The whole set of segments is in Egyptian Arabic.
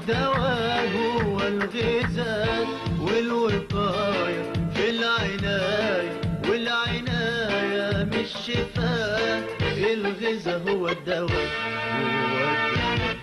والدواء هو الغذاء والوقاية في العناية والعناية مش شفاء الغذاء هو الدواء هو الدواء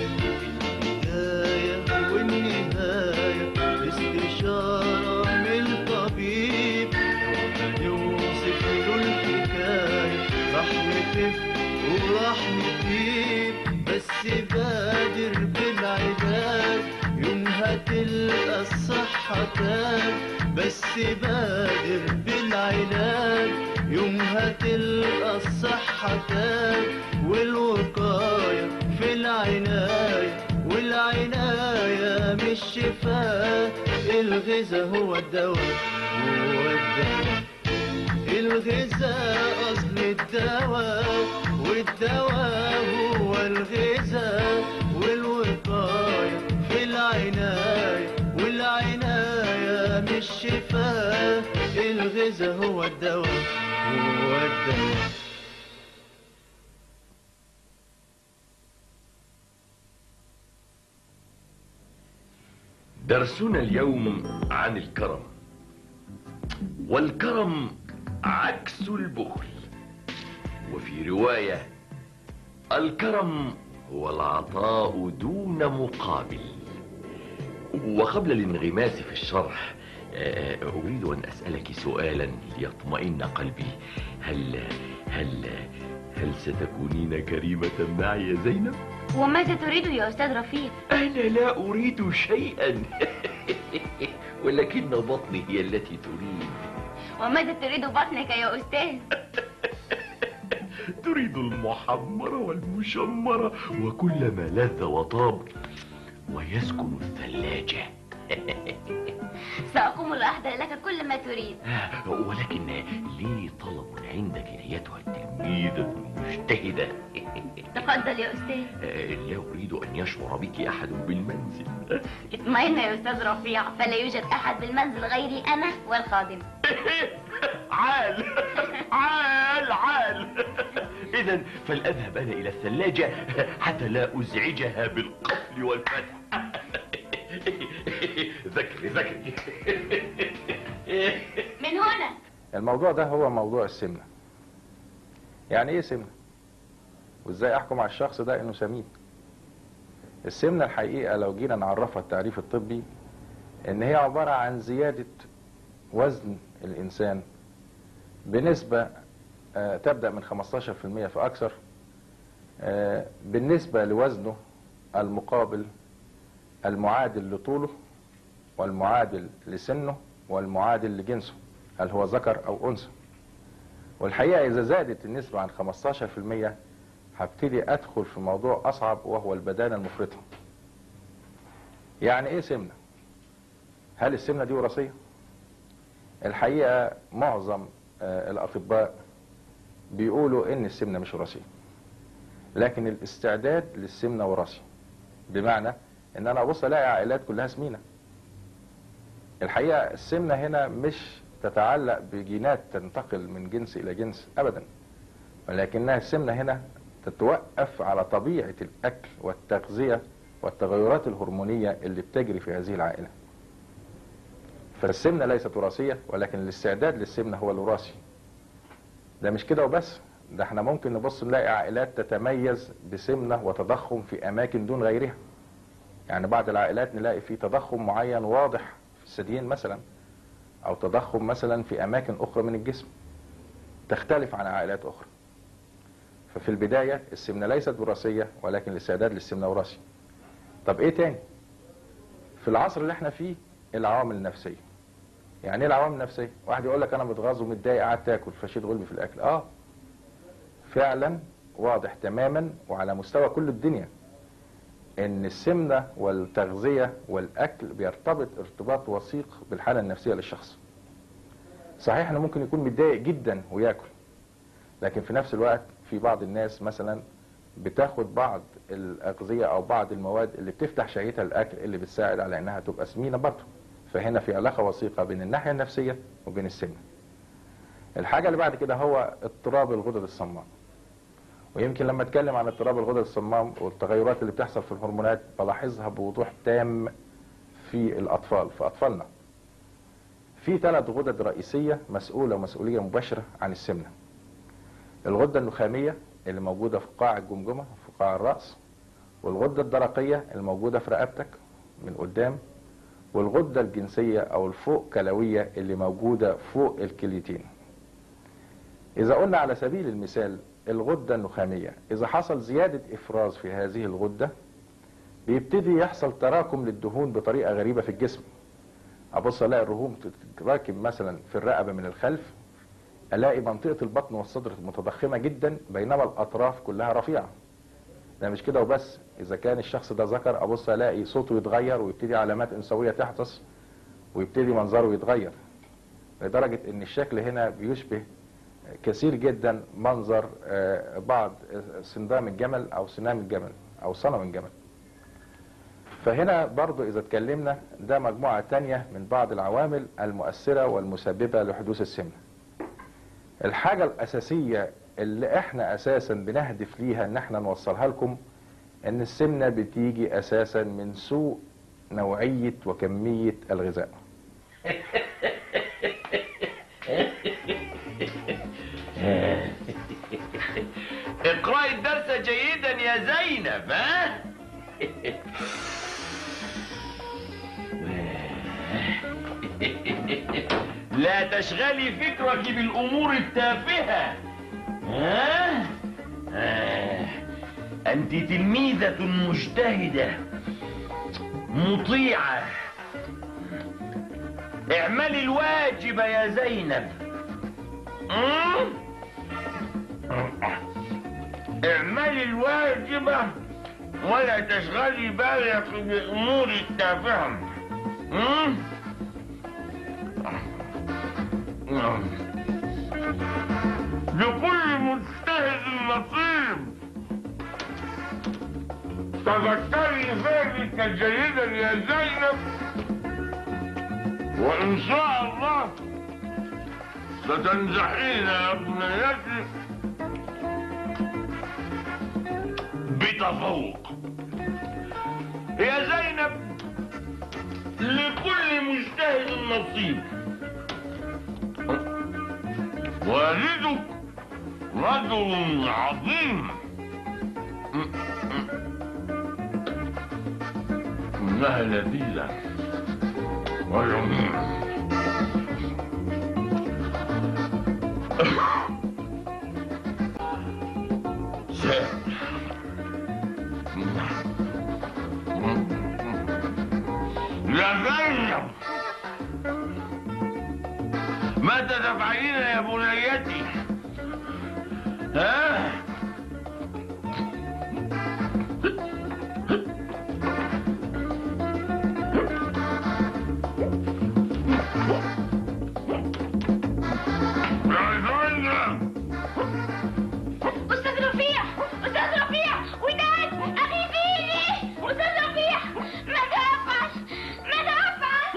البداية والنهاية استشارة من الطبيب هنوصف له الحكاية راح نخف وراح نطيب بس بادر بالعلاج يومها تلقى الصحة تاج بس بادر بالعلاج يومها تلقى الصحة تاج والوقاية في العناية والعناية مش شفاء الغذاء هو الدواء هو الدواء الغذاء أصل الدواء والدواء هو الغذاء والوقاية في العناية والعناية مش شفاء الغذاء هو الدواء هو الدواء درسنا اليوم عن الكرم والكرم عكس البخل وفي رواية الكرم هو العطاء دون مقابل وقبل الانغماس في الشرح آه، أريد أن أسألك سؤالا ليطمئن قلبي هل هل هل ستكونين كريمة معي يا زينب؟ وماذا تريد يا أستاذ رفيق؟ أنا لا أريد شيئا ولكن بطني هي التي تريد وماذا تريد بطنك يا أستاذ؟ تريد المحمرة والمشمرة وكل ما لذ وطاب ويسكن الثلاجة سأقوم لأحضر لك كل ما تريد ولكن لي طلب عندك أيتها التلميذة المجتهدة تفضل يا أستاذ لا أريد أن يشعر بك أحد بالمنزل اطمئن يا أستاذ رفيع فلا يوجد أحد بالمنزل غيري أنا والخادم عال عال عال إذا فلأذهب أنا إلى الثلاجة حتى لا أزعجها بالقفل والفتح ذكري ذكري من هنا الموضوع ده هو موضوع السمنة يعني ايه سمنة وازاي احكم على الشخص ده انه سمين السمنة الحقيقة لو جينا نعرفها التعريف الطبي ان هي عبارة عن زيادة وزن الانسان بنسبة آه، تبدأ من 15% فأكثر آه، بالنسبة لوزنه المقابل المعادل لطوله والمعادل لسنه والمعادل لجنسه هل هو ذكر أو أنثى والحقيقة إذا زادت النسبة عن 15% هبتدي أدخل في موضوع أصعب وهو البدانة المفرطة يعني إيه سمنة؟ هل السمنة دي وراثية؟ الحقيقة معظم آه، الأطباء بيقولوا إن السمنة مش وراثية لكن الاستعداد للسمنة وراثي بمعنى إن أنا أبص ألاقي عائلات كلها سمينة الحقيقة السمنة هنا مش تتعلق بجينات تنتقل من جنس إلى جنس أبدا ولكنها السمنة هنا تتوقف على طبيعة الأكل والتغذية والتغيرات الهرمونية اللي بتجري في هذه العائلة فالسمنة ليست وراثية ولكن الاستعداد للسمنة هو الوراثي ده مش كده وبس ده احنا ممكن نبص نلاقي عائلات تتميز بسمنة وتضخم في أماكن دون غيرها يعني بعض العائلات نلاقي في تضخم معين واضح في الثديين مثلا أو تضخم مثلا في أماكن أخرى من الجسم تختلف عن عائلات أخرى ففي البداية السمنة ليست وراثية ولكن الاستعداد للسمنة وراثي طب ايه تاني في العصر اللي احنا فيه العوامل النفسية يعني ايه العوامل النفسية واحد يقول لك انا متغاظ ومتضايق قاعد تاكل فشيل غلبي في الاكل اه فعلا واضح تماما وعلى مستوى كل الدنيا ان السمنة والتغذية والاكل بيرتبط ارتباط وثيق بالحالة النفسية للشخص صحيح انه ممكن يكون متضايق جدا وياكل لكن في نفس الوقت في بعض الناس مثلا بتاخد بعض الاغذيه او بعض المواد اللي بتفتح شهيتها الاكل اللي بتساعد على انها تبقى سمينه برضه فهنا في علاقه وثيقه بين الناحيه النفسيه وبين السمنه الحاجه اللي بعد كده هو اضطراب الغدد الصماء ويمكن لما اتكلم عن اضطراب الغدد الصمام والتغيرات اللي بتحصل في الهرمونات بلاحظها بوضوح تام في الاطفال في اطفالنا في ثلاث غدد رئيسيه مسؤوله مسؤوليه مباشره عن السمنه الغده النخاميه اللي موجوده في قاع الجمجمه في قاع الراس والغده الدرقيه الموجوده في رقبتك من قدام والغده الجنسيه او الفوق كلويه اللي موجوده فوق الكليتين إذا قلنا على سبيل المثال الغدة النخامية إذا حصل زيادة إفراز في هذه الغدة بيبتدي يحصل تراكم للدهون بطريقة غريبة في الجسم أبص ألاقي الرهوم تتراكم مثلا في الرقبة من الخلف ألاقي منطقة البطن والصدر متضخمة جدا بينما الأطراف كلها رفيعة ده مش كده وبس إذا كان الشخص ده ذكر أبص ألاقي صوته يتغير ويبتدي علامات أنثوية تحدث ويبتدي منظره يتغير لدرجة إن الشكل هنا بيشبه كثير جدا منظر آه، بعض سندام الجمل او سنام الجمل او صنم الجمل فهنا برضو اذا اتكلمنا ده مجموعة تانية من بعض العوامل المؤثرة والمسببة لحدوث السمنة الحاجة الاساسية اللي احنا اساسا بنهدف ليها ان احنا نوصلها لكم ان السمنة بتيجي اساسا من سوء نوعية وكمية الغذاء اقرأي الدرس جيدا يا زينب ها لا تشغلي فكرك بالأمور التافهة ها؟ آه. أنت تلميذة مجتهدة مطيعة اعملي الواجب يا زينب مم؟ اعملي الواجب ولا تشغلي بالك بأمور التافهة مم؟ لكل مجتهد نصيب تذكري ذلك جيدا يا زينب وإن شاء الله ستنجحين يا ابنيتي بتفوق يا زينب لكل مجتهد نصيب والدك رجل عظيم انها لذيذه وجميله يا زينب ماذا تفعلين يا بنيتي ها يا زينب أستاذ رفيع أستاذ رفيع وداد أخي فيني أستاذ رفيع ماذا أفعل ماذا أفعل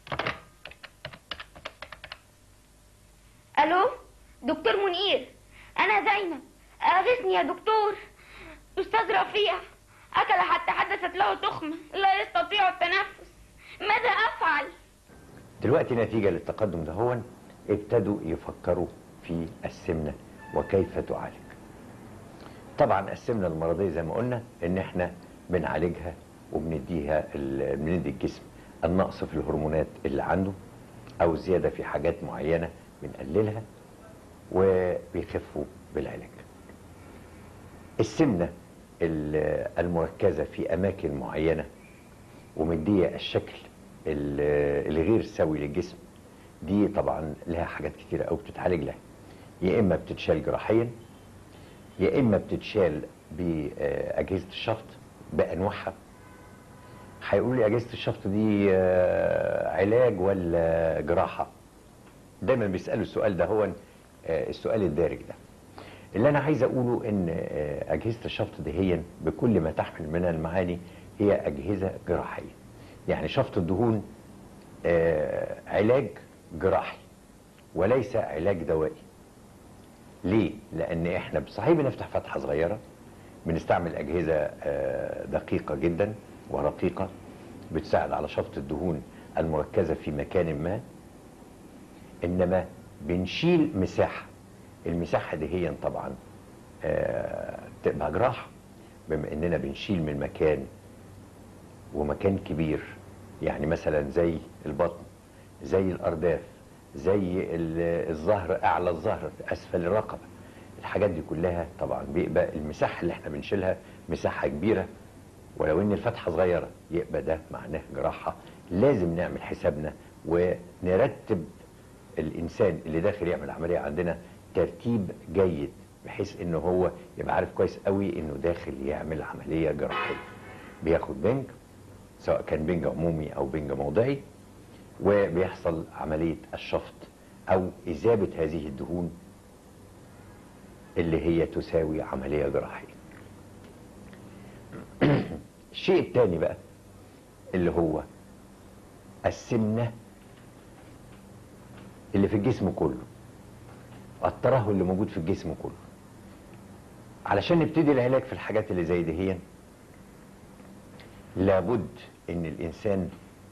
ألو دكتور منير أنا زينب أغثني يا دكتور أستاذ رفيع أكل حتى حدثت له تخمة لا يستطيع التنفس ماذا أفعل دلوقتي نتيجة للتقدم ده هو ابتدوا يفكروا في السمنة وكيف تعالج طبعا السمنة المرضية زي ما قلنا ان احنا بنعالجها وبنديها ال- بندي الجسم النقص في الهرمونات اللي عنده او زيادة في حاجات معينة بنقللها وبيخفوا بالعلاج السمنة ال- المركزة في اماكن معينة ومدية الشكل ال- الغير سوي للجسم دي طبعا لها حاجات كتيرة قوي بتتعالج لها يا اما بتتشال جراحيا يا اما بتتشال باجهزه الشفط بانواعها هيقول لي اجهزه الشفط دي آه، علاج ولا جراحه دايما بيسالوا السؤال ده هو آه، السؤال الدارج ده اللي انا عايز اقوله ان آه، اجهزه الشفط دهيا بكل ما تحمل من المعاني هي اجهزه جراحيه يعني شفط الدهون آه، علاج جراحي وليس علاج دوائي ليه؟ لأن احنا صحيح بنفتح فتحة صغيرة بنستعمل أجهزة آه، دقيقة جدا ورقيقة بتساعد على شفط الدهون المركزة في مكان ما إنما بنشيل مساحة المساحة دي هي طبعا آه، تبقى جراحة بما إننا بنشيل من مكان ومكان كبير يعني مثلا زي البطن زي الأرداف زي ال- الظهر أعلى الظهر أسفل الرقبة الحاجات دي كلها طبعا بيبقى المساحة اللي احنا بنشيلها مساحة كبيرة ولو ان الفتحة صغيرة يبقى ده معناه جراحة لازم نعمل حسابنا ونرتب الانسان اللي داخل يعمل عملية عندنا ترتيب جيد بحيث انه هو يبقى عارف كويس قوي انه داخل يعمل عملية جراحية بياخد بنج سواء كان بنج عمومي او بنج موضعي وبيحصل عملية الشفط او اذابة هذه الدهون اللي هي تساوي عملية جراحية الشيء الثاني بقى اللي هو السمنة اللي في الجسم كله الترهل اللي موجود في الجسم كله علشان نبتدي العلاج في الحاجات اللي زي دي هي لابد ان الانسان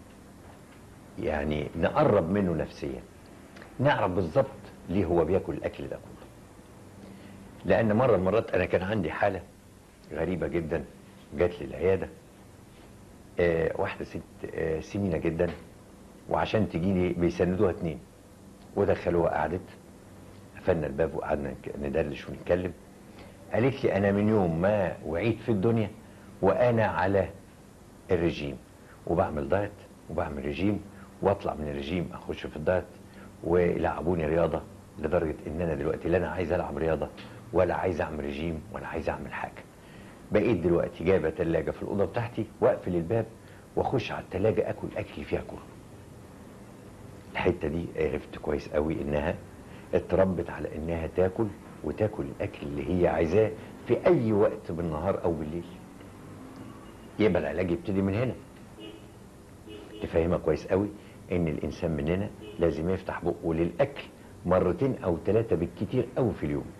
يعني نقرب منه نفسيا نعرف بالظبط ليه هو بياكل الاكل ده كله لان مره من المرات انا كان عندي حاله غريبه جدا جات لي العياده آه واحده ست آه سمينه جدا وعشان تجي لي بيسندوها اتنين ودخلوها قعدت قفلنا الباب وقعدنا نك- ندردش ونتكلم قالت لي انا من يوم ما وعيت في الدنيا وانا على الرجيم وبعمل دايت وبعمل رجيم واطلع من الرجيم اخش في الدايت ويلعبوني رياضه لدرجه ان انا دلوقتي لا انا عايز العب رياضه ولا عايز اعمل رجيم ولا عايز اعمل حاجه بقيت دلوقتي جايبه ثلاجه في الاوضه بتاعتي واقفل الباب واخش على الثلاجه اكل اكلي فيها كله الحته دي عرفت كويس قوي انها اتربت على انها تاكل وتاكل الاكل اللي هي عايزاه في اي وقت بالنهار او بالليل يبقى العلاج يبتدي من هنا تفهمها كويس قوي ان الانسان مننا لازم يفتح بقه للاكل مرتين او ثلاثه بالكتير قوي في اليوم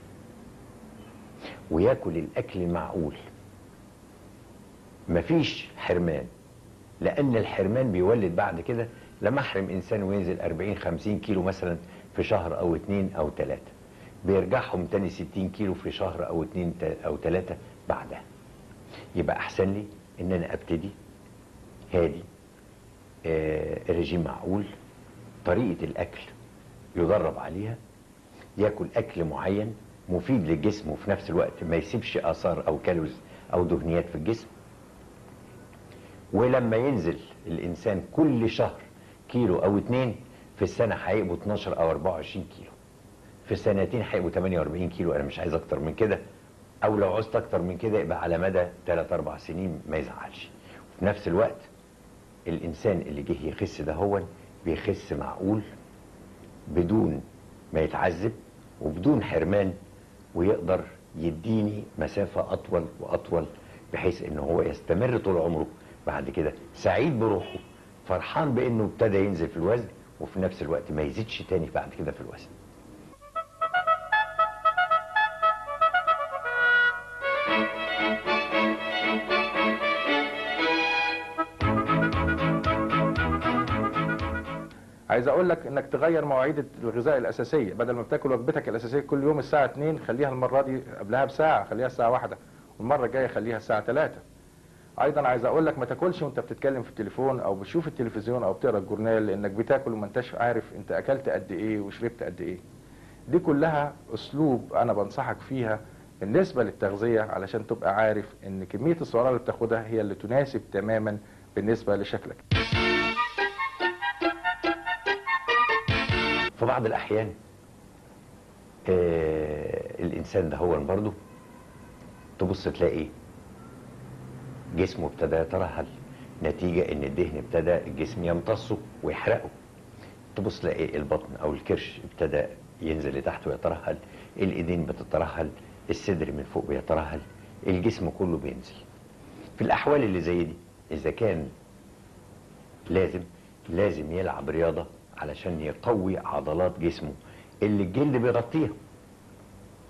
وياكل الاكل المعقول مفيش حرمان لان الحرمان بيولد بعد كده لما احرم انسان وينزل 40 50 كيلو مثلا في شهر او اتنين او تلاته بيرجعهم تاني 60 كيلو في شهر او اتنين تا- او تلاته بعدها يبقى احسن لي ان انا ابتدي هادي آه الرجيم معقول طريقه الاكل يدرب عليها ياكل اكل معين مفيد للجسم وفي نفس الوقت ما يسيبش اثار او كالوريز او دهنيات في الجسم ولما ينزل الانسان كل شهر كيلو او اتنين في السنه هيبقوا 12 او 24 كيلو في سنتين هيبقوا 48 كيلو انا مش عايز اكتر من كده او لو عوزت اكتر من كده يبقى على مدى 3 4 سنين ما يزعلش وفي نفس الوقت الانسان اللي جه يخس ده هو بيخس معقول بدون ما يتعذب وبدون حرمان ويقدر يديني مسافة أطول وأطول بحيث إن هو يستمر طول عمره بعد كده سعيد بروحه فرحان بإنه ابتدى ينزل في الوزن وفي نفس الوقت ما يزيدش تاني بعد كده في الوزن عايز اقول لك انك تغير مواعيد الغذاء الاساسيه بدل ما بتاكل وجبتك الاساسيه كل يوم الساعه 2 خليها المره دي قبلها بساعه خليها الساعه 1 والمره الجايه خليها الساعه 3 ايضا عايز اقول لك ما تاكلش وانت بتتكلم في التليفون او بتشوف التلفزيون او بتقرا الجورنال لانك بتاكل وما انتش عارف انت اكلت قد ايه وشربت قد ايه دي كلها اسلوب انا بنصحك فيها بالنسبه للتغذيه علشان تبقى عارف ان كميه السعرات اللي بتاخدها هي اللي تناسب تماما بالنسبه لشكلك في بعض الأحيان آه الإنسان ده هو برضه تبص تلاقي جسمه ابتدى يترهل نتيجة إن الدهن ابتدى الجسم يمتصه ويحرقه تبص تلاقي البطن أو الكرش ابتدى ينزل لتحت ويترهل الإيدين بتترهل الصدر من فوق بيترهل الجسم كله بينزل في الأحوال اللي زي دي إذا كان لازم لازم يلعب رياضة علشان يقوي عضلات جسمه اللي الجلد بيغطيها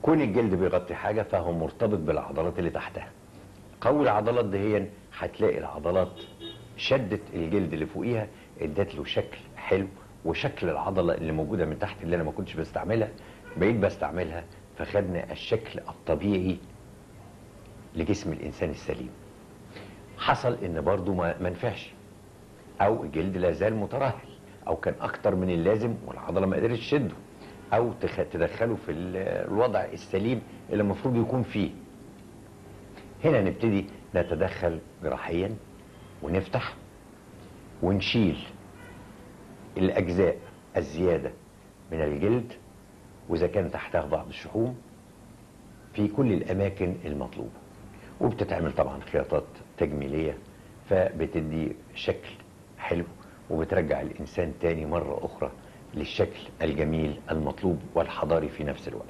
كون الجلد بيغطي حاجة فهو مرتبط بالعضلات اللي تحتها قوي العضلات دهيا هتلاقي العضلات شدت الجلد اللي فوقيها ادت له شكل حلو وشكل العضلة اللي موجودة من تحت اللي انا ما كنتش بستعملها بقيت بستعملها فخدنا الشكل الطبيعي لجسم الانسان السليم حصل ان برضو ما ما نفعش او الجلد لا زال مترهل او كان اكتر من اللازم والعضله ما قدرتش تشده او تخ- تدخله في ال- الوضع السليم اللي المفروض يكون فيه هنا نبتدي نتدخل جراحيا ونفتح ونشيل الاجزاء الزياده من الجلد واذا كان تحتها بعض الشحوم في كل الاماكن المطلوبه وبتتعمل طبعا خياطات تجميليه فبتدي شكل حلو وبترجع الانسان تاني مره اخرى للشكل الجميل المطلوب والحضاري في نفس الوقت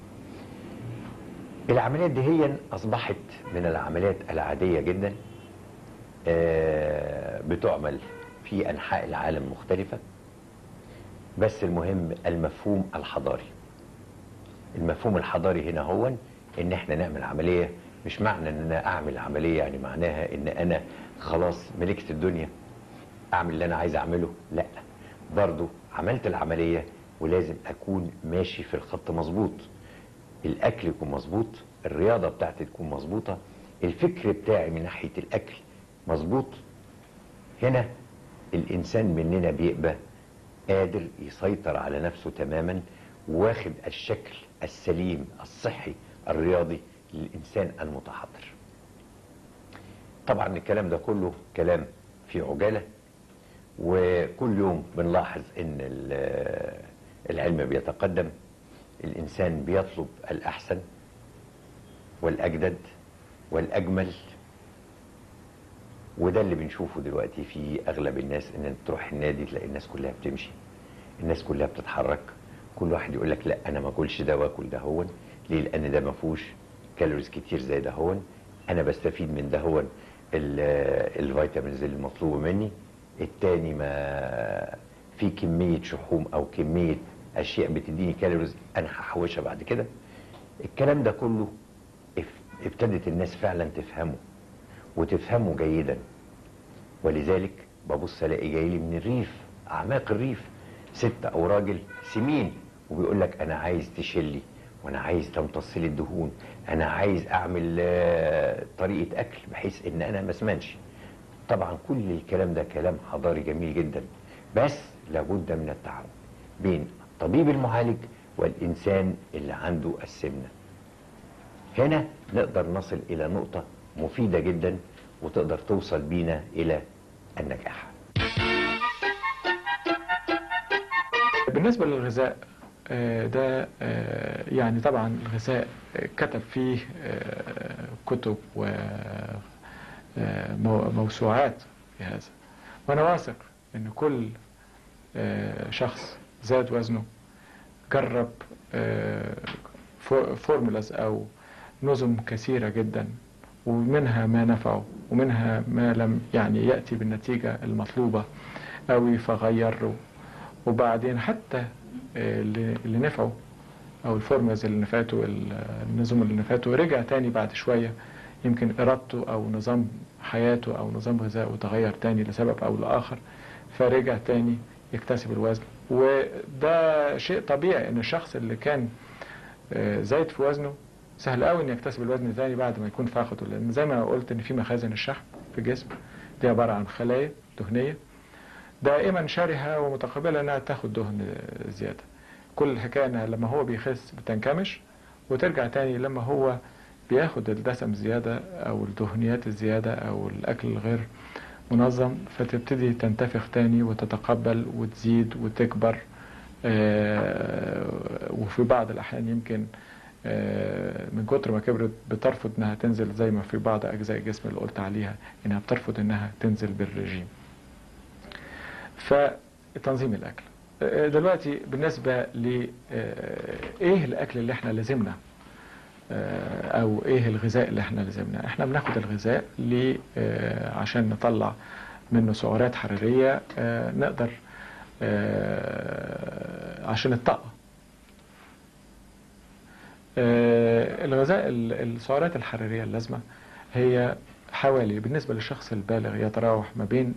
العمليات دي هي اصبحت من العمليات العاديه جدا آه، بتعمل في انحاء العالم مختلفه بس المهم المفهوم الحضاري المفهوم الحضاري هنا هو ان احنا نعمل عمليه مش معنى ان انا اعمل عمليه يعني معناها ان انا خلاص ملكت الدنيا اعمل اللي انا عايز اعمله لا برضو عملت العمليه ولازم اكون ماشي في الخط مظبوط الاكل يكون مظبوط الرياضه بتاعتي تكون مظبوطه الفكر بتاعي من ناحيه الاكل مظبوط هنا الانسان مننا بيبقى قادر يسيطر على نفسه تماما واخد الشكل السليم الصحي الرياضي للانسان المتحضر طبعا الكلام ده كله كلام في عجاله وكل يوم بنلاحظ ان ال- العلم بيتقدم الانسان بيطلب الاحسن والاجدد والاجمل وده اللي بنشوفه دلوقتي في اغلب الناس ان انت تروح النادي تلاقي الناس كلها بتمشي الناس كلها بتتحرك كل واحد يقول لك لا انا ما اكلش ده واكل ده هون ليه لان ده ما فيهوش كالوريز كتير زي ده هون انا بستفيد من ده هون ال- الفيتامينز اللي مطلوبه مني التاني ما في كميه شحوم او كميه اشياء بتديني كالوريز انا هحوشها بعد كده الكلام ده كله اف- ابتدت الناس فعلا تفهمه وتفهمه جيدا ولذلك ببص الاقي جاي لي من الريف اعماق الريف ست او راجل سمين وبيقول لك انا عايز تشلي وانا عايز تمتص لي الدهون انا عايز اعمل آه، طريقه اكل بحيث ان انا ما اسمنش طبعا كل الكلام ده كلام حضاري جميل جدا بس لابد من التعاون بين الطبيب المعالج والانسان اللي عنده السمنه هنا نقدر نصل الى نقطه مفيده جدا وتقدر توصل بينا الى النجاح بالنسبة للغذاء آه، ده آه، يعني طبعا الغذاء آه، كتب فيه آه، كتب وموسوعات في هذا وأنا واثق إن كل آه، شخص زاد وزنه جرب آه، فو- فورمولاز أو نظم كثيرة جدا ومنها ما نفعه ومنها ما لم يعني يأتي بالنتيجة المطلوبة أوي فغيره وبعدين حتى آه، اللي اللي نفعوا او الفورمز اللي نفعته ال- النظام اللي نفعته رجع تاني بعد شويه يمكن ارادته او نظام حياته او نظام غذائه تغير تاني لسبب او لاخر فرجع تاني يكتسب الوزن وده شيء طبيعي ان الشخص اللي كان آه، زايد في وزنه سهل قوي ان يكتسب الوزن تاني بعد ما يكون فاقده لان زي ما قلت ان في مخازن الشحم في الجسم دي عباره عن خلايا دهنيه دائما شرهة ومتقبلة انها تاخد دهن زيادة كل الحكاية انها لما هو بيخس بتنكمش وترجع تاني لما هو بياخد الدسم زيادة او الدهنيات الزيادة او الاكل الغير منظم فتبتدي تنتفخ تاني وتتقبل وتزيد وتكبر آه، وفي بعض الاحيان يمكن آه، من كتر ما كبرت بترفض انها تنزل زي ما في بعض اجزاء الجسم اللي قلت عليها انها بترفض انها تنزل بالرجيم فتنظيم الاكل آه، دلوقتي بالنسبه ل آه، ايه الاكل اللي احنا لازمنا آه، او ايه الغذاء اللي احنا لازمنا احنا بناخد الغذاء ل آه، عشان نطلع منه سعرات حراريه آه، نقدر آه، عشان الطاقه آه، الغذاء ال- السعرات الحرارية اللازمة هي حوالي بالنسبة للشخص البالغ يتراوح ما بين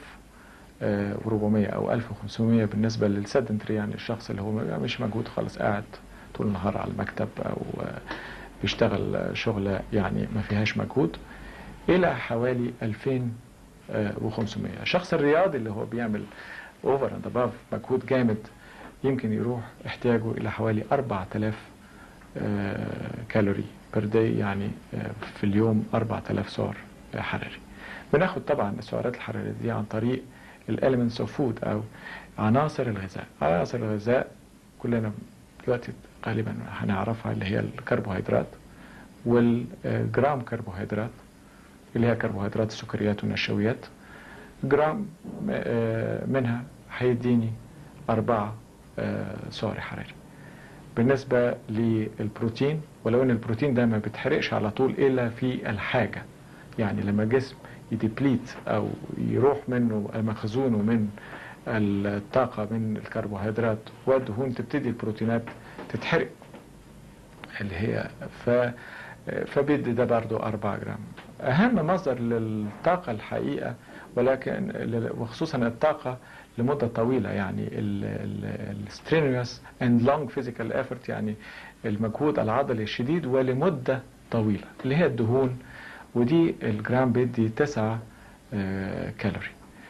1400 أو 1500 بالنسبة للسيدنتري يعني الشخص اللي هو مش موجود خالص قاعد طول النهار على المكتب أو آه، بيشتغل شغلة يعني ما فيهاش مجهود إلى حوالي 2500 الشخص الرياضي اللي هو بيعمل اوفر اند اباف مجهود جامد يمكن يروح احتياجه الى حوالي 4000 آه، كالوري بير داي يعني آه، في اليوم 4000 سعر آه، حراري بناخد طبعا السعرات الحرارية دي عن طريق الاليمنتس اوف فود او عناصر الغذاء عناصر الغذاء كلنا دلوقتي غالبا هنعرفها اللي هي الكربوهيدرات والجرام كربوهيدرات اللي هي كربوهيدرات السكريات والنشويات جرام آه، منها هيديني أربعة آه، سعر حراري بالنسبة للبروتين ولو ان البروتين ده ما بيتحرقش على طول الا في الحاجة يعني لما الجسم يديبليت او يروح منه مخزونه من الطاقة من الكربوهيدرات والدهون تبتدي البروتينات تتحرق اللي هي ف فبيدي ده برضو 4 جرام أهم مصدر للطاقة الحقيقة ولكن لل- وخصوصا الطاقة لمدة طويلة يعني السترينوس اند لونج فيزيكال effort يعني المجهود العضلي الشديد ولمدة طويلة اللي هي الدهون ودي الجرام بيدي 9 كالوري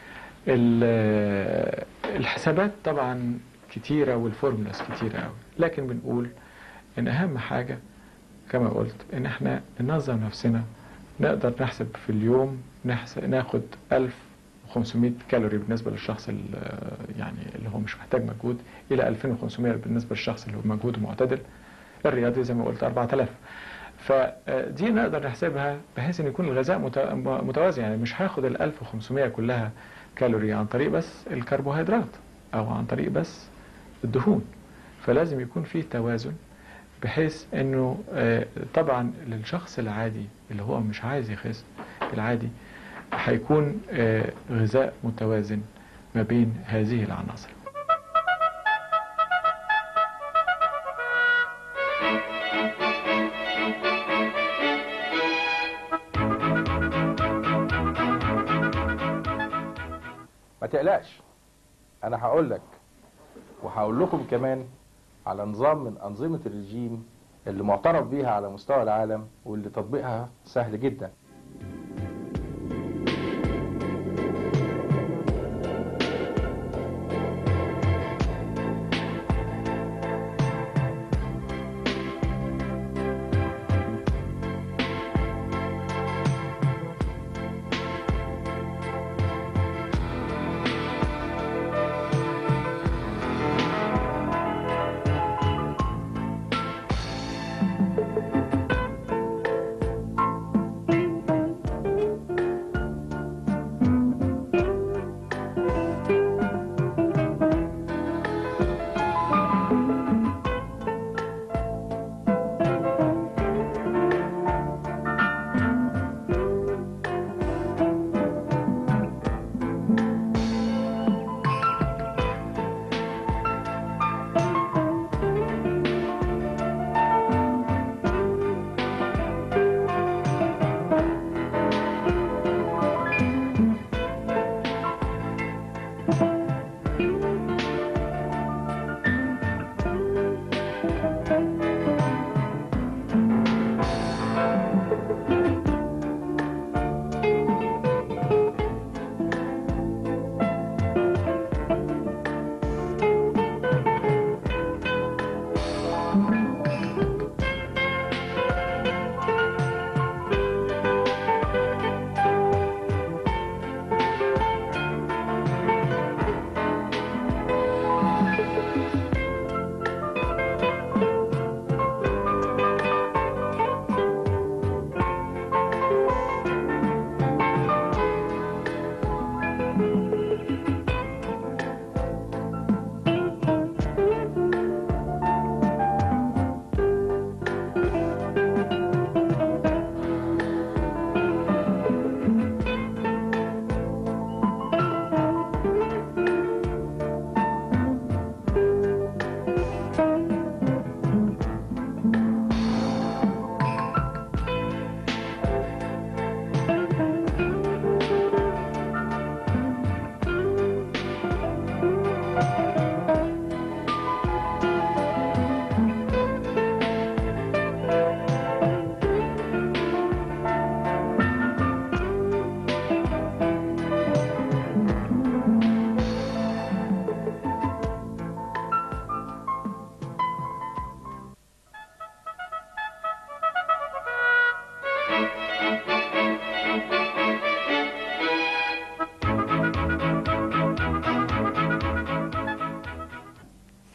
ال- الحسابات طبعا كتيرة والفورمولاز كتيرة قوي لكن بنقول ان اهم حاجة كما قلت ان احنا ننظم نفسنا نقدر نحسب في اليوم نحسب ناخد 1500 كالوري بالنسبة للشخص ال- يعني اللي هو مش محتاج مجهود الى 2500 بالنسبة للشخص اللي هو مجهوده معتدل الرياضي زي ما قلت 4000 فدي نقدر نحسبها بحيث ان يكون الغذاء مت- متوازي يعني مش هاخد ال 1500 كلها كالوري عن طريق بس الكربوهيدرات او عن طريق بس الدهون فلازم يكون في توازن بحيث انه آه، طبعا للشخص العادي اللي هو مش عايز يخس العادي هيكون آه، غذاء متوازن ما بين هذه العناصر ما تقلقش انا هقول لك وهقول لكم كمان على نظام من انظمه الرجيم اللي معترف بيها على مستوى العالم واللي تطبيقها سهل جدا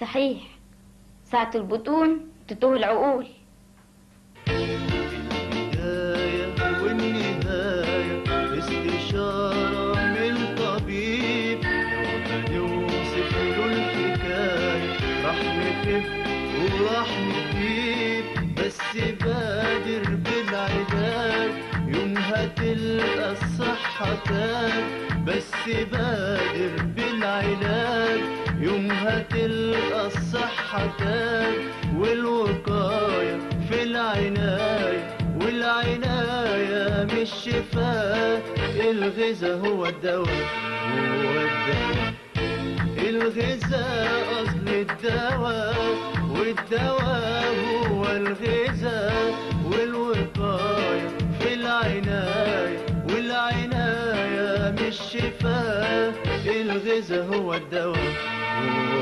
صحيح ساعة البطون تتوه العقول البداية والنهاية استشارة من طبيب لو هنوصف له الحكاية راح نخف وراح نجيب بس بادر بالعلاج يومها تلقى الصحة تاج بس بادر بالعلاج يومها تلقى الصحة تاج والوقاية في العناية والعناية مش شفاء الغذا هو الدواء هو الدواء الغذاء أصل الدواء والدواء هو الغذاء والوقاية في العناية والعناية مش شفاء الغذاء هو الدواء هو